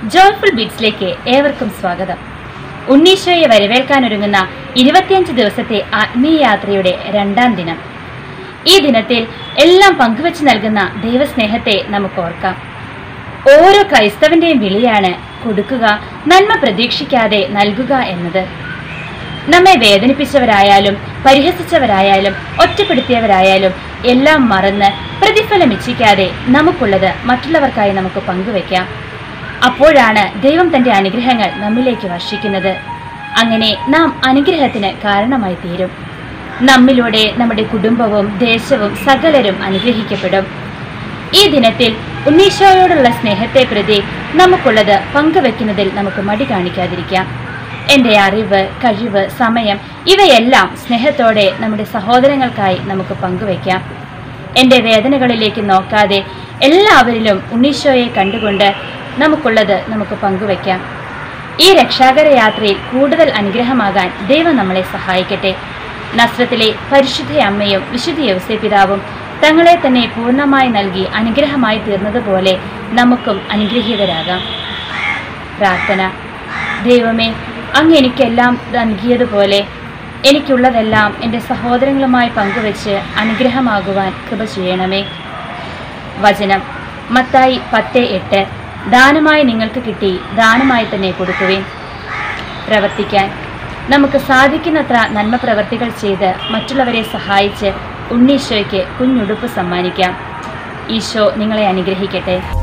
joyful ബീറ്റ്സിലേക്ക് ഏവർക്കും സ്വാഗതം ഉണ്ണീശോയെ വരവേൽക്കാനൊരുങ്ങുന്ന ഇരുപത്തിയഞ്ച് ദിവസത്തെ ആത്മീയ യാത്രയുടെ രണ്ടാം ദിനം ഈ ദിനത്തിൽ എല്ലാം പങ്കുവച്ച് നൽകുന്ന ദൈവസ്നേഹത്തെ നമുക്ക് ഓർക്കാം ഓരോ ക്രൈസ്തവന്റെയും വിളിയാണ് കൊടുക്കുക നന്മ പ്രതീക്ഷിക്കാതെ നൽകുക എന്നത് നമ്മെ വേദനിപ്പിച്ചവരായാലും പരിഹസിച്ചവരായാലും ഒറ്റപ്പെടുത്തിയവരായാലും എല്ലാം മറന്ന് പ്രതിഫലം ഇച്ഛിക്കാതെ നമുക്കുള്ളത് മറ്റുള്ളവർക്കായി നമുക്ക് പങ്കുവെക്കാം അപ്പോഴാണ് ദൈവം തന്റെ അനുഗ്രഹങ്ങൾ നമ്മിലേക്ക് വർഷിക്കുന്നത് അങ്ങനെ നാം അനുഗ്രഹത്തിന് കാരണമായി തീരും നമ്മിലൂടെ നമ്മുടെ കുടുംബവും ദേശവും സകലരും അനുഗ്രഹിക്കപ്പെടും ഈ ദിനത്തിൽ ഉണ്ണീശോയോടുള്ള സ്നേഹത്തെ പ്രതി നമുക്കുള്ളത് പങ്കുവെക്കുന്നതിൽ നമുക്ക് മടി കാണിക്കാതിരിക്കാം എൻ്റെ അറിവ് കഴിവ് സമയം ഇവയെല്ലാം സ്നേഹത്തോടെ നമ്മുടെ സഹോദരങ്ങൾക്കായി നമുക്ക് പങ്കുവെക്കാം എൻ്റെ വേദനകളിലേക്ക് നോക്കാതെ എല്ലാവരിലും ഉണ്ണീശോയെ കണ്ടുകൊണ്ട് നമുക്കുള്ളത് നമുക്ക് പങ്കുവെക്കാം ഈ രക്ഷാകര യാത്രയിൽ കൂടുതൽ അനുഗ്രഹമാകാൻ ദൈവം നമ്മളെ സഹായിക്കട്ടെ നസ്രത്തിലെ പരിശുദ്ധ അമ്മയും വിശുദ്ധ യവസേ പിതാവും തങ്ങളെ തന്നെ പൂർണ്ണമായി നൽകി അനുഗ്രഹമായി തീർന്നതുപോലെ നമുക്കും അനുഗ്രഹീതരാകാം പ്രാർത്ഥന ദൈവമേ അങ്ങ് എനിക്കെല്ലാം നൽകിയതുപോലെ എനിക്കുള്ളതെല്ലാം എൻ്റെ സഹോദരങ്ങളുമായി പങ്കുവെച്ച് അനുഗ്രഹമാകുവാൻ കൃപ ചെയ്യണമേ വചനം മത്തായി പത്ത് എട്ട് ദാനമായി നിങ്ങൾക്ക് കിട്ടി ദാനമായി തന്നെ കൊടുക്കുവേൻ പ്രവർത്തിക്കാൻ നമുക്ക് സാധിക്കുന്നത്ര നന്മ പ്രവർത്തികൾ ചെയ്ത് മറ്റുള്ളവരെ സഹായിച്ച് ഉണ്ണീശോയ്ക്ക് കുഞ്ഞുടുപ്പ് സമ്മാനിക്കാം ഈശോ നിങ്ങളെ അനുഗ്രഹിക്കട്ടെ